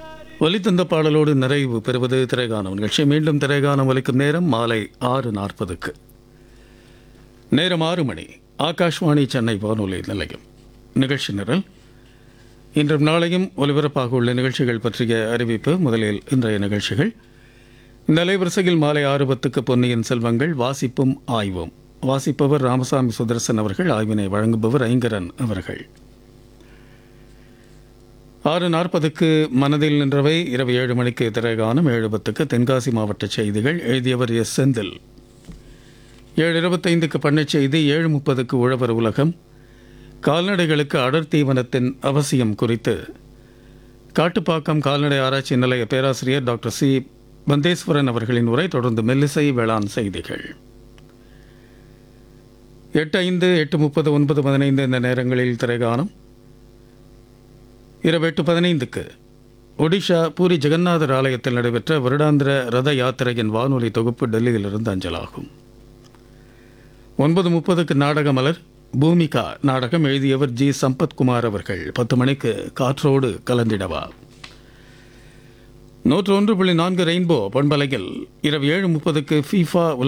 ஒலித்தந்த பாடலோடு நிறைவு பெறுவது திரைகானம் நிகழ்ச்சி மீண்டும் திரைகானம் ஒலிக்கும் நேரம் மாலை ஆறு நாற்பதுக்கு நேரம் ஆறு மணி ஆகாஷ்வாணி சென்னை வானொலி நிலையம் நிகழ்ச்சி நிரல் இன்றும் நாளையும் ஒலிபரப்பாக உள்ள நிகழ்ச்சிகள் பற்றிய அறிவிப்பு முதலில் இன்றைய நிகழ்ச்சிகள் இந்த அலைவரிசையில் மாலை ஆறு பத்துக்கு பொன்னியின் செல்வங்கள் வாசிப்பும் ஆய்வும் வாசிப்பவர் ராமசாமி சுதர்சன் அவர்கள் ஆய்வினை வழங்குபவர் ஐங்கரன் அவர்கள் ஆறு நாற்பதுக்கு மனதில் நின்றவை இரவு ஏழு மணிக்கு திரைகானம் ஏழு பத்துக்கு தென்காசி மாவட்ட செய்திகள் எழுதியவர் எஸ் செந்தில் ஏழு இருபத்தைந்துக்கு பண்ணைச் செய்தி ஏழு முப்பதுக்கு உழவர் உலகம் கால்நடைகளுக்கு அடர் தீவனத்தின் அவசியம் குறித்து காட்டுப்பாக்கம் கால்நடை ஆராய்ச்சி நிலைய பேராசிரியர் டாக்டர் சி பந்தேஸ்வரன் அவர்களின் உரை தொடர்ந்து மெல்லிசை வேளாண் செய்திகள் எட்டு ஐந்து எட்டு முப்பது ஒன்பது பதினைந்து இந்த நேரங்களில் திரைகானம் இரவு எட்டு பதினைந்துக்கு ஒடிஷா பூரி ஜெகநாதர் ஆலயத்தில் நடைபெற்ற வருடாந்திர ரத யாத்திரையின் வானொலி தொகுப்பு டெல்லியிலிருந்து அஞ்சலாகும் ஒன்பது முப்பதுக்கு நாடக மலர் பூமிகா நாடகம் எழுதியவர் ஜி சம்பத்குமார் அவர்கள் பத்து மணிக்கு காற்றோடு கலந்திடவா நூற்று ஒன்று புள்ளி நான்கு ரெயின்போ பண்பலையில் இரவு ஏழு முப்பதுக்கு ஃபீஃபா உலக